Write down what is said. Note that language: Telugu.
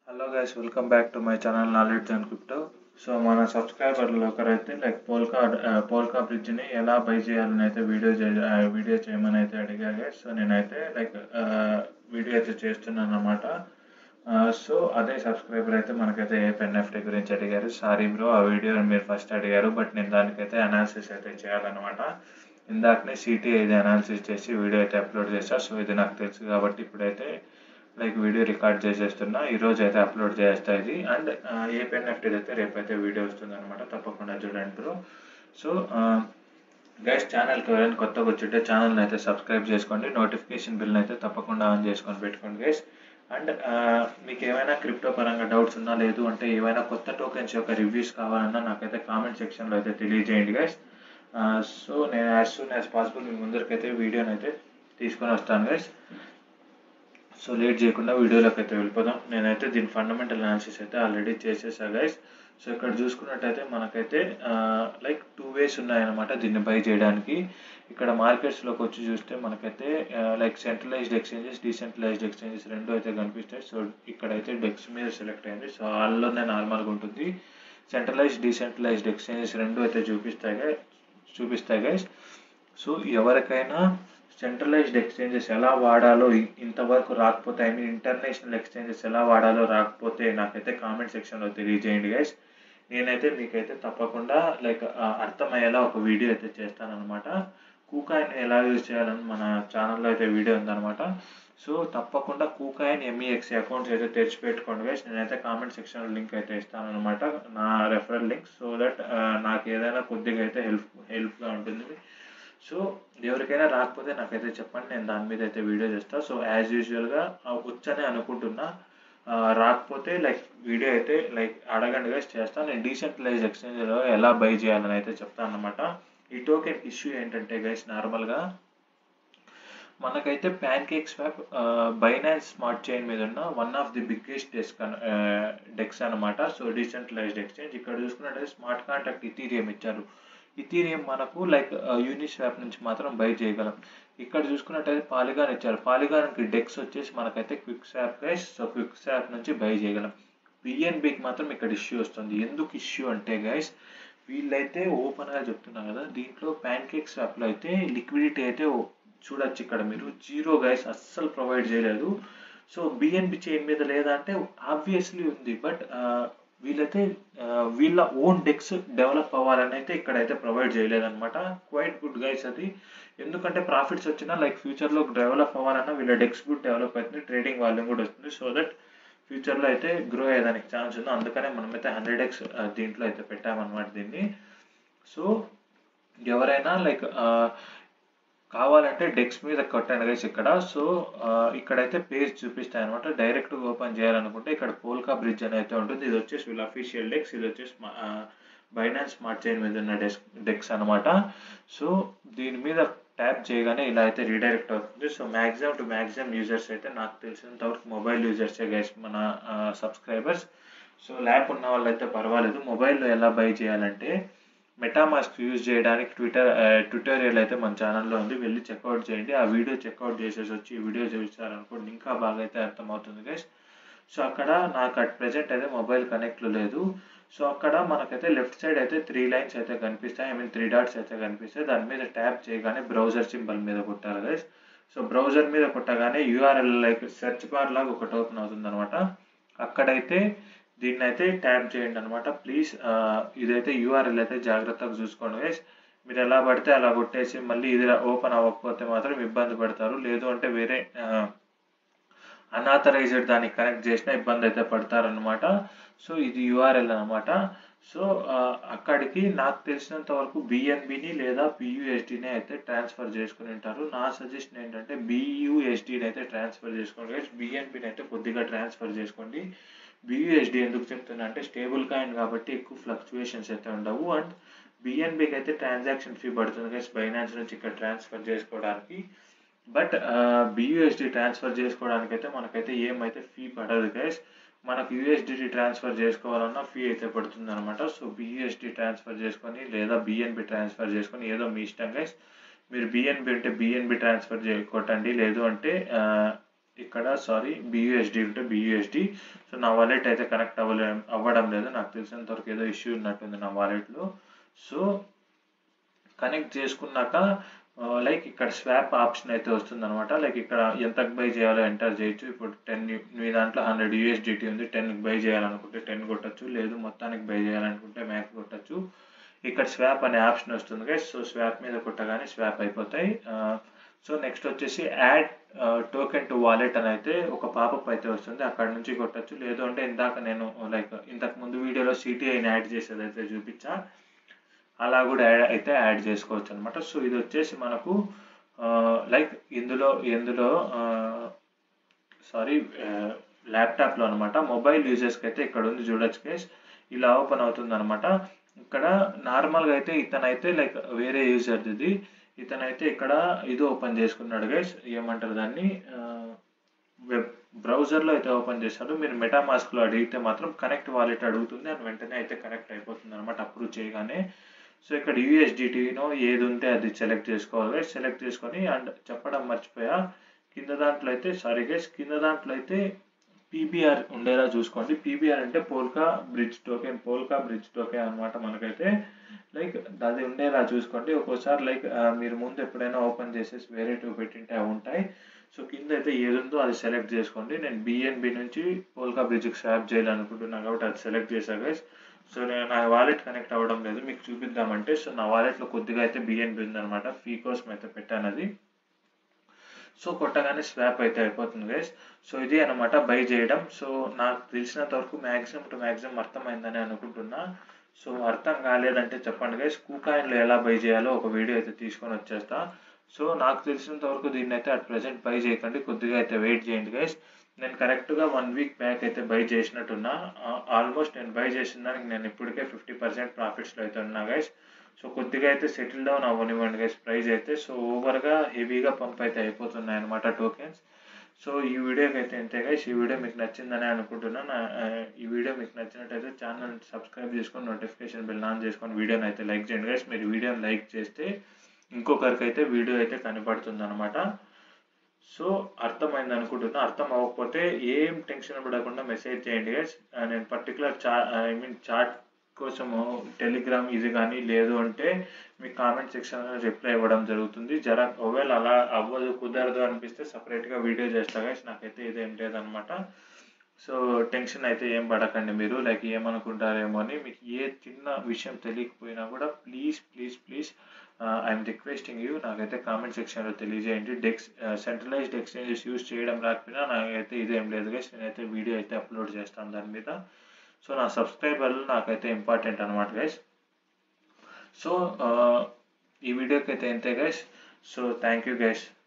hello guys welcome back to my channel knowledge and crypto so మన సబ్స్క్రైబర్లు ఒకరైతే లైక్ పోల్కా పోల్కా బ్రిడ్జ్ని ఎలా బై చేయాలని అయితే వీడియో చే వీడియో చేయమని అయితే అడిగారు గైస్ సో నేనైతే లైక్ వీడియో అయితే చేస్తున్నాను అనమాట సో అదే సబ్స్క్రైబర్ అయితే మనకైతే ఏ ఎన్ఎఫ్టీ గురించి అడిగారు సారీ బ్రో ఆ వీడియో మీరు ఫస్ట్ అడిగారు బట్ నేను దానికైతే అనాలిసిస్ అయితే చేయాలన్నమాట ఇందాకనే సిటీ అయితే అనాలిసిస్ చేసి వీడియో అయితే అప్లోడ్ చేశా సో ఇది నాకు తెలుసు కాబట్టి ఇప్పుడైతే లైక్ వీడియో రికార్డ్ చేసేస్తున్నా ఈ రోజు అయితే అప్లోడ్ చేస్తా ఇది అండ్ ఏ ఎన్ఎఫ్టీ అయితే రేపైతే వీడియో వస్తుంది అనమాట తప్పకుండా చూడండి బ్రో సో గైస్ ఛానల్కి ఎవరైనా కొత్తగా వచ్చింటే ఛానల్ని అయితే సబ్స్క్రైబ్ చేసుకోండి నోటిఫికేషన్ బిల్ని అయితే తప్పకుండా ఆన్ చేసుకొని పెట్టుకోండి గైస్ అండ్ మీకు ఏమైనా క్రిప్టో పరంగా డౌట్స్ ఉన్నా లేదు అంటే ఏమైనా కొత్త టోకెన్స్ యొక్క రివ్యూస్ కావాలన్నా నాకైతే కామెంట్ సెక్షన్లో అయితే తెలియజేయండి గైస్ సో నేను యాజ్ సూన్ యాజ్ పాసిబుల్ మీ ముందరికైతే వీడియోని అయితే తీసుకొని వస్తాను గైస్ సో లేట్ చేయకుండా వీడియోలోకి అయితే వెళ్ళిపోదాం నేనైతే దీని ఫండమెంటల్ అనాలిసిస్ అయితే ఆల్రెడీ చేసేసా గైస్ సో ఇక్కడ చూసుకున్నట్టయితే మనకైతే లైక్ టూ వేస్ ఉన్నాయన్నమాట దీన్ని బై చేయడానికి ఇక్కడ మార్కెట్స్లోకి వచ్చి చూస్తే మనకైతే like centralized exchanges decentralized exchanges రెండు అయితే కనిపిస్తాయి సో ఇక్కడైతే డెక్స్ మీద సెలెక్ట్ అయింది సో వాళ్ళలోనే నార్మల్గా ఉంటుంది సెంట్రలైజ్డ్ డీసెంట్రలైజ్డ్ ఎక్స్చేంజెస్ రెండు అయితే చూపిస్తాయి చూపిస్తాయి గైస్ సో ఎవరికైనా సెంట్రలైజ్డ్ ఎక్స్చేంజెస్ ఎలా వాడాలో ఇంతవరకు రాకపోతే ఐ మీన్ ఇంటర్నేషనల్ ఎక్స్చేంజెస్ ఎలా వాడాలో రాకపోతే నాకైతే కామెంట్ సెక్షన్లో తెలియజేయండి గైస్ నేనైతే మీకైతే తప్పకుండా లైక్ అర్థమయ్యేలా ఒక వీడియో అయితే చేస్తానన్నమాట కూకాయిన్ ఎలా యూజ్ చేయాలని మన ఛానల్లో అయితే వీడియో ఉందన్నమాట సో తప్పకుండా కూకాయిన్ ఎంఈఎక్స్ అకౌంట్స్ అయితే తెరిచి పెట్టుకోండి గైస్ నేనైతే కామెంట్ సెక్షన్లో లింక్ అయితే ఇస్తానన్నమాట నా రెఫరల్ లింక్ సో దట్ నాకు ఏదైనా కొద్దిగా అయితే హెల్ప్ హెల్ప్గా ఉంటుంది సో ఎవరికైనా రాకపోతే నాకైతే చెప్పండి నేను దాని మీద అయితే వీడియో చేస్తాను సో యాజ్ యూజువల్గా వచ్చనే అనుకుంటున్నా రాకపోతే లైక్ వీడియో అయితే లైక్ అడగండి గైస్ చేస్తాను నేను డీసెంట్రలైజ్ ఎక్స్చేంజ్లో ఎలా బై చేయాలని అయితే చెప్తాను అనమాట ఈ టోకెన్ ఇష్యూ ఏంటంటే గైస్ నార్మల్గా మనకైతే PancakeSwap Binance smart chain మీద ఉన్న one of the biggest desk dex అనమాట సో డీసెంట్రలైజ్డ్ ఎక్స్చేంజ్ ఇక్కడ చూసుకున్నట్టయితే స్మార్ట్ కాంటాక్ట్ ఇథీరియం ఇచ్చారు ఇథీరియం మనకు లైక్ యూనిస్వాప్ నుంచి మాత్రం బై చేయగలం ఇక్కడ చూసుకున్నట్టయితే పాలిగాన్ ఇచ్చారు పాలిగాన్కి డెక్స్ వచ్చేసి మనకైతే QuickSwap guys so QuickSwap నుంచి బై చేయగలం పిఎన్బికి మాత్రం ఇక్కడ ఇష్యూ వస్తుంది ఎందుకు ఇష్యూ అంటే గైస్ వీళ్ళైతే ఓపెన్గా చెప్తున్నారు కదా దీంట్లో ప్యాన్ కేక్ స్వాప్లో అయితే లిక్విడిటీ అయితే చూడొచ్చు ఇక్కడ మీరు జీరో గైస్ అస్సలు ప్రొవైడ్ చేయలేదు సో బిఎన్బి చైన్ మీద లేదా అంటే ఆబ్వియస్లీ ఉంది బట్ వీళ్ళైతే వీళ్ళ ఓన్ డెక్స్ డెవలప్ అవ్వాలని అయితే ఇక్కడైతే ప్రొవైడ్ చేయలేదన్నమాట క్వైట్ గుడ్ గైస్ అది ఎందుకంటే ప్రాఫిట్స్ వచ్చినా లైక్ ఫ్యూచర్లో డెవలప్ అవ్వాలన్నా వీళ్ళ డెక్స్ గుడ్ డెవలప్ అవుతుంది ట్రేడింగ్ వాల్యూమ్ కూడా వస్తుంది సో దట్ ఫ్యూచర్లో అయితే గ్రో అయ్యేదానికి ఛాన్స్ ఉంది అందుకనే మనమైతే హండ్రెడ్ ఎక్స్ దీంట్లో అయితే పెట్టామన్నమాట దీన్ని సో ఎవరైనా లైక్ కావాలంటే డెక్స్ మీద కొట్టండి గైస్ ఇక్కడ సో ఇక్కడైతే పేజ్ చూపిస్తాయి అనమాట డైరెక్ట్గా ఓపెన్ చేయాలనుకుంటే ఇక్కడ పోల్కా బ్రిడ్జ్ అని అయితే ఉంటుంది ఇది వచ్చేసి వీళ్ళ అఫీషియల్ డెక్స్ ఇది వచ్చేసి బైనాన్స్ స్మార్ట్ చైన్ మీద ఉన్న డెస్క్ డెక్స్ అనమాట సో దీని మీద ట్యాప్ చేయగానే ఇలా అయితే రీడైరెక్ట్ అవుతుంది so maximum to maximum users అయితే నాకు తెలిసినంత వరకు మొబైల్ యూజర్సే గైస్ మన సబ్స్క్రైబర్స్ సో ల్యాప్ ఉన్న వాళ్ళు అయితే పర్వాలేదు మొబైల్లో ఎలా బై చేయాలంటే మెటామాస్క్ యూజ్ చేయడానికి ట్విట్టర్ ట్విటోరియల్ అయితే మన ఛానల్లో ఉంది వెళ్ళి చెక్అవుట్ చేయండి ఆ వీడియో చెక్అవుట్ చేసేసి వచ్చి ఈ వీడియో చూస్తారనుకోండి ఇంకా బాగా అయితే అర్థమవుతుంది గైస్ సో అక్కడ నాకు అట్ ప్రజెంట్ అయితే మొబైల్ కనెక్ట్లో లేదు సో అక్కడ మనకైతే లెఫ్ట్ సైడ్ అయితే త్రీ లైన్స్ అయితే కనిపిస్తాయి ఐ మీన్ త్రీ డాట్స్ అయితే కనిపిస్తాయి దాని మీద ట్యాప్ చేయగానే బ్రౌజర్ సింబల్ మీద కొట్టాలి గైస్ సో బ్రౌజర్ మీద కొట్టగానే యూఆర్ఎల్ లైక్ సెర్చ్ బార్ లాగా ఒకటి ఓపెన్ అవుతుంది అనమాట అక్కడైతే దీన్ని అయితే ట్యాప్ చేయండి అనమాట ప్లీజ్ ఇదైతే యూఆర్ఎల్ అయితే జాగ్రత్తగా చూసుకోండి గైస్ మీరు ఎలా పడితే అలా కొట్టేసి మళ్ళీ ఇది ఓపెన్ అవ్వకపోతే మాత్రం ఇబ్బంది పడతారు లేదు అంటే వేరే అన్ఆథరైజ్డ్ దానికి కనెక్ట్ చేసినా ఇబ్బంది అయితే పడతారనమాట సో ఇది యూఆర్ఎల్ అనమాట సో అక్కడికి నాకు తెలిసినంత వరకు బిఎన్బిని లేదా పియుఎస్డిని అయితే ట్రాన్స్ఫర్ చేసుకుని ఉంటారు నా సజెషన్ ఏంటంటే బియుఎస్డిని అయితే ట్రాన్స్ఫర్ చేసుకోండి బిఎన్బిని అయితే కొద్దిగా ట్రాన్స్ఫర్ చేసుకోండి బియుఎస్డి ఎందుకు చెప్తున్నా అంటే స్టేబుల్ కాయిన్ కాబట్టి ఎక్కువ ఫ్లక్చువేషన్స్ అయితే ఉండవు అండ్ బిఎన్బికి అయితే ట్రాన్సాక్షన్ ఫీ పడుతుంది గైస్ బైనాన్స్ నుంచి ఇక్కడ ట్రాన్స్ఫర్ చేసుకోవడానికి బట్ బియుఎస్డి ట్రాన్స్ఫర్ చేసుకోవడానికి అయితే మనకైతే ఏమైతే ఫీ పడదు గైస్ మనకు యూఎస్డిటి ట్రాన్స్ఫర్ చేసుకోవాలన్నా ఫీ అయితే పడుతుంది అనమాట సో బియుఎస్డి ట్రాన్స్ఫర్ చేసుకొని లేదా బిఎన్బి ట్రాన్స్ఫర్ చేసుకొని ఏదో మీ ఇష్టం గైస్ మీరు బిఎన్బి అంటే బిఎన్బి ట్రాన్స్ఫర్ చే కొట్టండి లేదు అంటే ఇక్కడ సారీ బియూఎస్డి ఉంటే బియూఎస్డి సో నా వాలెట్ అయితే కనెక్ట్ అవ్వలే అవ్వడం లేదు నాకు తెలిసినంత వరకు ఏదో ఇష్యూ ఉన్నట్టుంది నా వాలెట్లో సో కనెక్ట్ చేసుకున్నాక లైక్ ఇక్కడ స్వాప్ ఆప్షన్ అయితే వస్తుంది అనమాట లైక్ ఇక్కడ ఎంతకు బై చేయాలో ఎంటర్ చేయొచ్చు ఇప్పుడు టెన్ మీ దాంట్లో హండ్రెడ్ యూఎస్డిటీ ఉంది టెన్కి బై చేయాలనుకుంటే టెన్ కొట్టచ్చు లేదు మొత్తానికి బై చేయాలనుకుంటే మ్యాక్స్ కొట్టచ్చు ఇక్కడ స్వాప్ అనే ఆప్షన్ వస్తుంది గైస్ సో స్వాప్ మీద కొట్టగానే స్వాప్ అయిపోతాయి సో నెక్స్ట్ వచ్చేసి యాడ్ టోకెన్ టు వాలెట్ అని అయితే ఒక పాపప్ అయితే వస్తుంది అక్కడ నుంచి కొట్టచ్చు లేదు అంటే ఇందాక నేను లైక్ ఇంతకు ముందు వీడియోలో సిటీఐని యాడ్ చేసేది అయితే చూపించా అలా కూడా యాడ్ అయితే యాడ్ చేసుకోవచ్చు అనమాట సో ఇది వచ్చేసి మనకు లైక్ ఇందులో ఇందులో సారీ ల్యాప్టాప్లో అనమాట మొబైల్ యూజర్స్కి అయితే ఇక్కడ ఉంది చూడొచ్చు కేస్ ఇలా ఓపెన్ అవుతుంది అనమాట ఇక్కడ నార్మల్గా అయితే ఇతనైతే లైక్ వేరే యూజర్ ఇది ఇతనైతే ఇక్కడ ఇది ఓపెన్ చేసుకున్నాడు గైస్ ఏమంటారు దాన్ని వెబ్ బ్రౌజర్లో అయితే ఓపెన్ చేశాడు మీరు మెటామాస్క్లో అడిగితే మాత్రం కనెక్ట్ వాలెట్ అడుగుతుంది అండ్ వెంటనే అయితే కనెక్ట్ అయిపోతుంది అనమాట అప్రూవ్ చేయగానే సో ఇక్కడ యూఎస్డిటీనో ఏది ఉంటే అది సెలెక్ట్ చేసుకోవాలి సెలెక్ట్ చేసుకొని అండ్ చెప్పడం మర్చిపోయా కింద దాంట్లో అయితే సారీ గైస్ కింద దాంట్లో అయితే పీబీఆర్ ఉండేలా చూసుకోండి పీబీఆర్ అంటే PolkaBridge token PolkaBridge token అనమాట మనకైతే లైక్ అది ఉండేలా చూసుకోండి ఒక్కోసారి లైక్ మీరు ముందు ఎప్పుడైనా ఓపెన్ చేసేసి వేరే టూ పెట్టింటే అవి ఉంటాయి సో కింద అయితే ఏది ఉందో అది సెలెక్ట్ చేసుకోండి నేను బిఎన్బి నుంచి పోల్కా బ్రిడ్జ్కి స్వాప్ చేయాలనుకుంటున్నాను కాబట్టి అది సెలెక్ట్ చేశాను గైస్ సో నేను నా వాలెట్ కనెక్ట్ అవ్వడం లేదు మీకు చూపిద్దామంటే సో నా వాలెట్లో కొద్దిగా అయితే బిఎన్బి ఉందన్నమాట ఫీ కోసం అయితే పెట్టాను అది సో కొట్టగానే స్వాప్ అయితే అయిపోతుంది గైస్ సో ఇది అనమాట బై చేయడం సో నాకు తెలిసినంత వరకు మ్యాక్సిమం టు మ్యాక్సిమం అర్థమైందని అనుకుంటున్నా సో అర్థం కాలేదంటే చెప్పండి గైస్ కూకాయిన్లో ఎలా బై చేయాలో ఒక వీడియో అయితే తీసుకొని వచ్చేస్తా సో నాకు తెలిసినంత వరకు దీన్ని అయితే అట్ ప్రజెంట్ బై చేయకండి కొద్దిగా అయితే వెయిట్ చేయండి గైస్ నేను కరెక్ట్గా వన్ వీక్ బ్యాక్ అయితే బై చేసినట్టున్నా ఆల్మోస్ట్ నేను బై చేసిన దానికి నేను ఇప్పటికే ఫిఫ్టీ పర్సెంట్ ప్రాఫిట్స్లో అయితే ఉన్నా గైస్ సో కొద్దిగా అయితే సెటిల్ డౌన్ అవ్వనివ్వండి గైస్ ప్రైస్ అయితే సో ఓవర్గా హెవీగా పంప్ అయితే అయిపోతున్నాయి అనమాట టోకెన్స్ సో ఈ వీడియోకి అయితే అంతే గైస్ ఈ వీడియో మీకు నచ్చిందని అనుకుంటున్నాను ఈ వీడియో మీకు నచ్చినట్టయితే ఛానల్ సబ్స్క్రైబ్ చేసుకొని నోటిఫికేషన్ బిల్ ఆన్ చేసుకొని వీడియోని అయితే లైక్ చేయండి గైస్ మీరు వీడియోని లైక్ చేస్తే ఇంకొకరికి అయితే వీడియో అయితే కనపడుతుంది అనమాట సో అర్థమైంది అనుకుంటున్నా అర్థం అవ్వకపోతే ఏం టెన్షన్ పడకుండా మెసేజ్ చేయండి గైస్ నేను పర్టికులర్ చా ఐ మీన్ చాట్ కోసము టెలిగ్రామ్ ఇది కానీ లేదు అంటే మీ కామెంట్ సెక్షన్లో రిప్లై ఇవ్వడం జరుగుతుంది జర ఒకవేళ అలా అవ్వదు కుదరదు అనిపిస్తే సపరేట్గా వీడియో చేస్తా గైస్ నాకైతే ఇదేం లేదనమాట సో టెన్షన్ అయితే ఏం పడకండి మీరు లైక్ ఏమనుకుంటారేమో అని మీకు ఏ చిన్న విషయం తెలియకపోయినా కూడా please please please I'm requesting you నాకైతే కామెంట్ సెక్షన్లో తెలియజేయండి డెక్స్ సెంట్రలైజ్డ్ ఎక్స్చేంజెస్ యూస్ చేయడం రాకపోయినా నాకైతే ఇదేం లేదు గైస్ నేనైతే వీడియో అయితే అప్లోడ్ చేస్తాను దాని మీద సో నా సబ్స్క్రైబర్లు నాకైతే ఇంపార్టెంట్ అనమాట గైస్ సో ఈ వీడియోకి అయితే ఎంతే guys so thank you guys